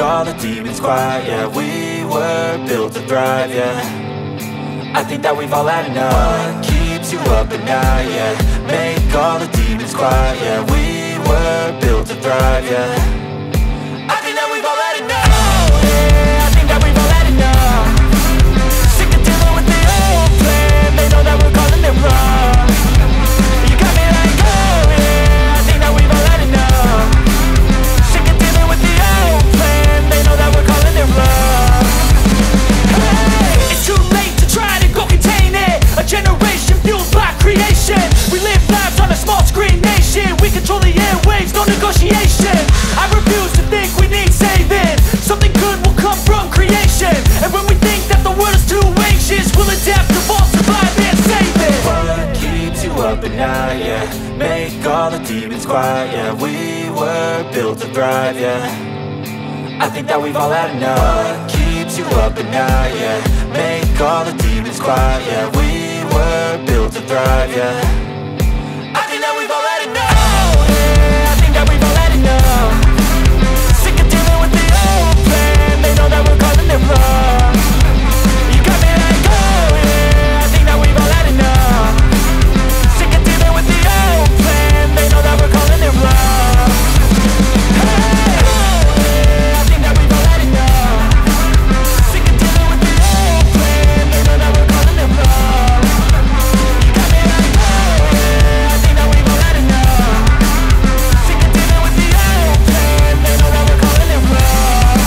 all the demons quiet, yeah We were built to thrive, yeah I think that we've all had enough What keeps you up at night, yeah Make all the demons quiet, yeah We were built to thrive, yeah I think that we've all had enough Oh, yeah, I think that we've all had enough Sick of dealing with the old plan They know that we're calling it wrong You got me like, oh, yeah I think that we've all had enough Sick of dealing with the old plan They know that we're calling it wrong Hey, it's too late to try to go contain it A generation fueled by creation We live lives on a small screen nation We control the airwaves, no negotiation I refuse to think we need saving Something good will come from creation And when we think that the world is too anxious We'll adapt, evolve, survive and save it What keeps you up at night, yeah Make all the demons quiet, yeah We were built to thrive, yeah I think that we've all had enough What keeps you up at night, yeah Make all the demons quiet, yeah We were built to thrive, yeah I think that we've all had enough Oh, yeah, I think that we've all had enough Sick of dealing with the old plan They know that we're calling it wrong You got me like, oh, yeah I think that we've all had enough Sick of dealing with the old plan They know that we're calling it wrong Hey, oh, yeah, I think that we've all had enough Sick of dealing with the old plan They know that we're calling it wrong You got me like, oh, yeah I think that we've all had enough Sick of dealing with the old plan They know that we're calling it wrong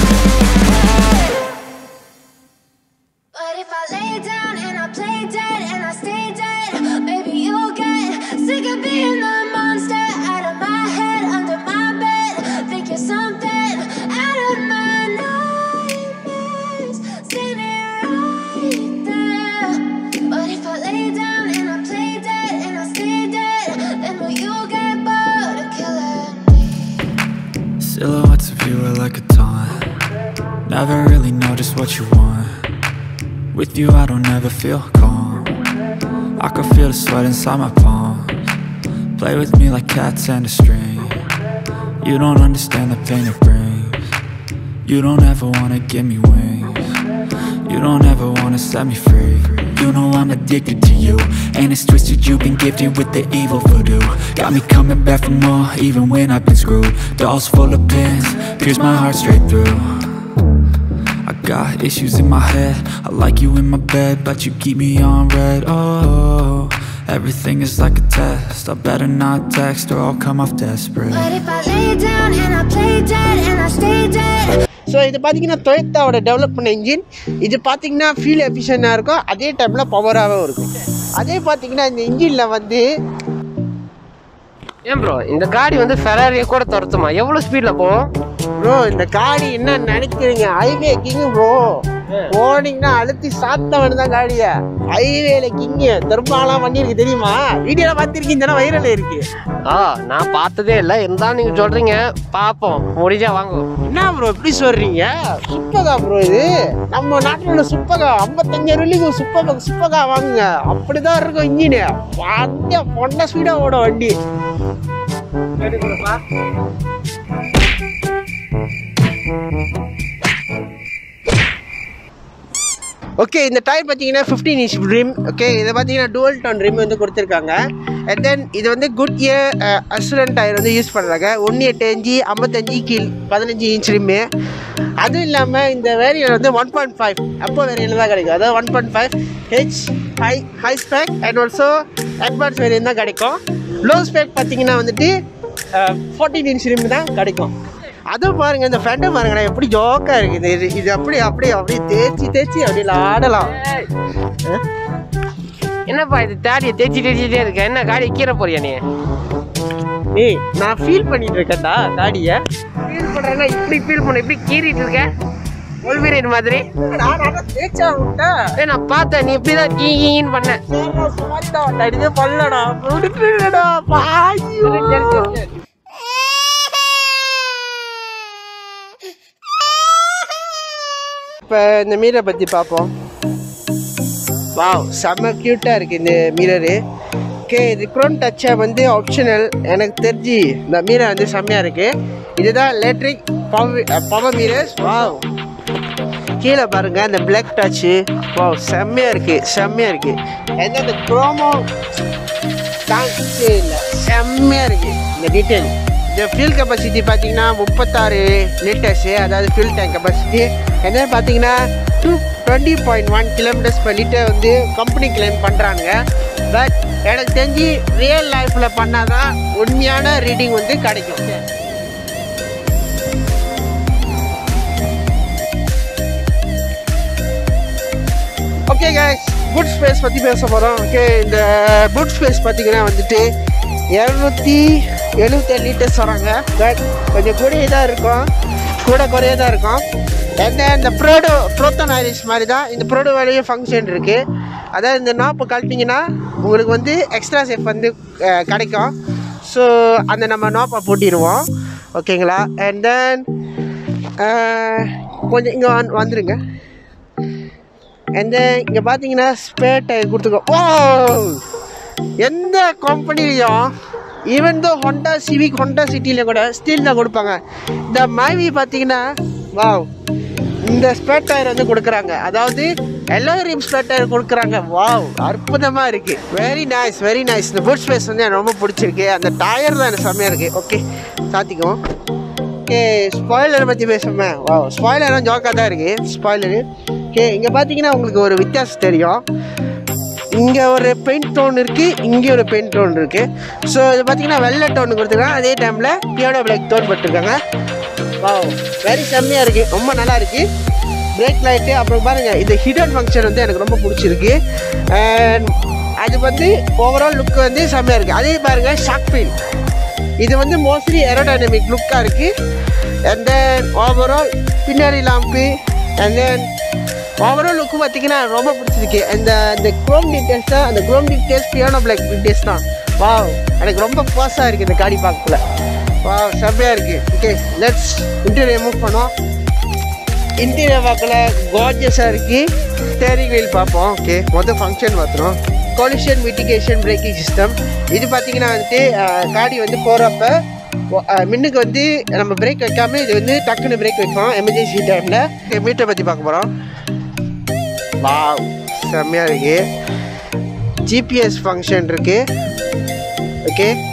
But if I lay down and I play dead and I stay dead, maybe you'll get sick of being the monster out of my head, under my bed. Think you're something out of my nightmares, standing right there. But if I lay down and I play dead and I stay dead, then will you get bored of killing me? Silhouettes of you are like a taunt Never really know just what you want With you I don't ever feel calm I can feel the sweat inside my palms Play with me like cats and a string You don't understand the pain it brings You don't ever wanna give me wings You don't ever wanna set me free You know I'm addicted to you And it's twisted you've been gifted with the evil voodoo Got me coming back for more even when I've been screwed Dolls full of pins, pierce my heart straight through I got issues in my head I like you in my bed But you keep me on red Oh, everything is like a test I better not text or I'll come off desperate But if I lay down and I play dead and I stay dead. So இது பார்த்தீங்கன்னா டொயட்டாவோட develop பண்ண engine இது பார்த்தீங்கன்னா fuel எஃபிஷியண்டாக இருக்கும் அதே டைமில் பவராகவும் இருக்கும் அதே பார்த்தீங்கன்னா இந்த இன்ஜினில் வந்து ஏன் ப்ரோ இந்த காடி வந்து ஃபெராரியை கூட துரத்துமா எவ்வளோ ஸ்பீடில் போகும் ப்ரோ இந்த காடி என்ன நினைக்கிறீங்க ஹைவே கிங் ப்ரோ போனீங்கன்னா அழுத்தி சாத்தவன் தான் காடியை ஹைவேல கிங்கு திரும்பாலாம் பண்ணியிருக்கு தெரியுமா வீடியோல பார்த்துருக்கீங்க வைரல் இருக்கு ஆ நான் பார்த்ததே இல்லை இருந்தாலும் நீங்கள் சொல்கிறீங்க பார்ப்போம் முடிஞ்சா வாங்குவோம் என்ன ப்ரோ எப்படி சொல்றீங்க சுப்பகா ப்ரோ இது நம்ம நாட்டில் உள்ள சுப்பகா ஐம்பத்தஞ்சு ரூபாய்க்கு சுப்பகா சுப்பகா வாங்குங்க அப்படிதான் இருக்கும் இன்ஜினு வண்டியா பொண்ண ஸ்பீடா ஓட வண்டி ஓகே இந்த டயர் பார்த்தீங்கன்னா ஃபிஃப்டீன் இன்ச் ரிம் ஓகே இதை பார்த்தீங்கன்னா டுவல் டோன் ரிம் வந்து கொடுத்துருக்காங்க அண்ட் தென் இது வந்து குட் இயர் அசுரன் டயர் வந்து யூஸ் பண்ணுறாங்க ஒன்று எட்டு அஞ்சு ஐம்பத்தஞ்சு கீழ் பதினஞ்சு இன்ச் ரிம்மு அதுவும் இல்லாமல் இந்த வேரியல் வந்து ஒன் பாயிண்ட் ஃபைவ் அப்போ வேரியல் தான் கிடைக்கும் அதாவது one point five H high high spec and also advance வேரியல் தான் கிடைக்கும் லோ ஸ்பெக் பார்த்தீங்கன்னா வந்துட்டு ஃபோர்டீன் இன்ச் ரிம் தான் கிடைக்கும் அதுவும் பாருங்க இந்த ஃபெண்டை பாருங்கண்ணா எப்படி ஜோக்கா இருக்குது இது இது அப்படி அப்படி அப்படி தேய்ச்சி தேய்ச்சி அப்படி ஆடலாம் என்னப்பா இது தாடியை தேய்ச்சி தேய்ச்சிட்டே இருக்க என்ன காடி கீரை போறியா நீ ஏய் நான் ஃபீல் பண்ணிட்டு இருக்கேன்டா தாடியை ஃபீல் பண்ணுறேன்னா இப்படி ஃபீல் பண்ண இப்படி கீறிட்டு இருக்க ஒல்வீரன் மாதிரி நான் நல்லா தேய்ச்சா விட்டா ஏய் நான் பார்த்தேன் நீ இப்படி தான் கீ கீன்னு பண்ண சரிடா, சும்மாடிடா, தடிதே பண்ணலடா விட்டுடுடா பாய்யோ சரி, சரி, சரி. இப்போ இந்த மீரை பற்றி பார்ப்போம் வாவ் செம்ம க்யூட்டாக இருக்குது இந்த மிரரு ஓகே ரிக்ரோன் டச்சை வந்து ஆப்ஷனல் எனக்கு தெரிஞ்சு இந்த மீரர் வந்து செம்மையாக இருக்குது இதுதான் எலக்ட்ரிக் பவர் மீரர்ஸ் வாவ் கீழே பாருங்க அந்த பிளாக் டச்சு வாவ் செம்மையா இருக்கு செம்மையா இருக்கு எந்த அந்த க்ரோமோ சான்ஸே இல்லை செம்மையா இருக்கு இந்த டீட்டெயில் இந்த ஃபியூல் கெப்பாசிட்டி பார்த்தீங்கன்னா முப்பத்தாறு லிட்டர்ஸு அதாவது ஃபியூல் டேங்க் கெப்பாசிட்டி என்ன பார்த்தீங்கன்னா to twenty point one kilometres per litre வந்து கம்பெனி கிளைம் பண்ணுறானுங்க பட் எனக்கு தெரிஞ்சு ரியல் லைஃப்பில் பண்ணால் தான் உண்மையான ரீடிங் வந்து கிடைக்கும் ஓகே கைஸ் குட் ஸ்பேஸ் பற்றி பேச போகிறோம் ஓகே இந்த குட் ஸ்பேஸ் பார்த்தீங்கன்னா வந்துட்டு இரநூத்தி எழுபத்தேழு லிட்டர்ஸ் வராங்க பட் கொஞ்சம் கூடயே தான் இருக்கும் கூட குறையே தான் இருக்கும் என்ன இந்த ப்ரோடோ ப்ரோத்தன் ஐரிஸ் மாதிரி தான் இந்த ப்ரோடோ வேலையும் ஃபங்க்ஷன் இருக்குது அதாவது இந்த நாப்பு கழட்டிங்கன்னா உங்களுக்கு வந்து எக்ஸ்ட்ரா சேஃப் வந்து அஹ், கிடைக்கும் ஸோ அந்த நம்ம நாப்பை போட்டிடுவோம் ஓகேங்களா அண்ட் தென் கொஞ்சம் இங்கே வந்து வந்துருங்க அண்ட் இங்கே பார்த்தீங்கன்னா ஸ்பேர் டயர் கொடுத்துருக்கோம் ஓ எந்த கம்பெனிலையும் even though Honda Civic Honda சிட்டியில் கூட ஸ்டீல் தான் கொடுப்பாங்க இந்த மைவி பார்த்தீங்கன்னா வாவ் இந்த ஸ்பேர் டயர் வந்து கொடுக்குறாங்க அதாவது எல்லோ ரிம் ஸ்பேர் டயர் கொடுக்குறாங்க வாவ் அற்புதமாக இருக்குது வெரி நைஸ் வெரி நைஸ் இந்த புட் ஸ்பேஸ் வந்து எனக்கு ரொம்ப பிடிச்சிருக்கு அந்த டயர் தான் எனக்கு செம்மையாக இருக்குது ஓகே சாத்திக்குவோம் ஓகே ஸ்பாய்லரை பற்றி பேசுமே வா ஸ்பாய்லரும் ஜோக்காக தான் இருக்குது ஸ்பாய்லரு ஓகே இங்கே பார்த்தீங்கன்னா உங்களுக்கு ஒரு வித்தியாசம் தெரியும் இங்கே ஒரு பெயிண்ட் டோன் இருக்குது இங்கே ஒரு பெயிண்ட் டோன் இருக்குது ஸோ இது பார்த்தீங்கன்னா வெள்ளை டோன் கொடுத்துருக்காங்க அதே டைமில் பியானோ பிளாக் டோன் போட்டிருக்காங்க வா வெரி செம்மையாக இருக்குது ரொம்ப நல்லா இருக்குது பிரேக் லைட்டு அப்புறம் பாருங்கள் இந்த ஹிடன் ஃபங்க்ஷன் வந்து எனக்கு ரொம்ப பிடிச்சிருக்கு அண்ட் அது வந்து ஓவரால் லுக் வந்து செம்மையாக இருக்குது அதே பாருங்கள் ஷாக் ஃபீல் இது வந்து மோஸ்ட்லி ஏரோடைனமிக் லுக்காக இருக்குது அண்ட் தென் ஓவரால் பின்னாடி lamp and then overall look பார்த்தீங்கன்னா ரொம்ப பிடிச்சிருக்கு இந்த இந்த க்ரோம் டீட்டெயில்ஸ் தான் அந்த chrome details piano black details தான் வாவ் எனக்கு ரொம்ப பாஸாக இருக்குது இந்த காடி பார்க்கல வாவ் செம்மையாக இருக்குது ஓகே லெட்ஸ் இன்டீரியர் மூவ் பண்ணோம் இன்டீரியர் பார்க்கல கார்ஜஸாக இருக்குது ஸ்டேரிங் வீல் பார்ப்போம் ஓகே மொதல் ஃபங்க்ஷன் பார்த்துரும் கொலிஷன் மிட்டிகேஷன் பிரேக்கிங் சிஸ்டம் இது பார்த்தீங்கன்னா வந்துட்டு அஹ், காடி வந்து போகிறப்ப மின்னுக்கு வந்து நம்ம பிரேக் வைக்காம இது வந்து டக்குன்னு பிரேக் வைப்போம் எமர்ஜென்சி டைமில் ஓகே மீட்டரை பற்றி பார்க்க போகிறோம் வாவ் செம்மையாக இருக்குது ஜிபிஎஸ் ஃபங்க்ஷன் இருக்குது ஓகே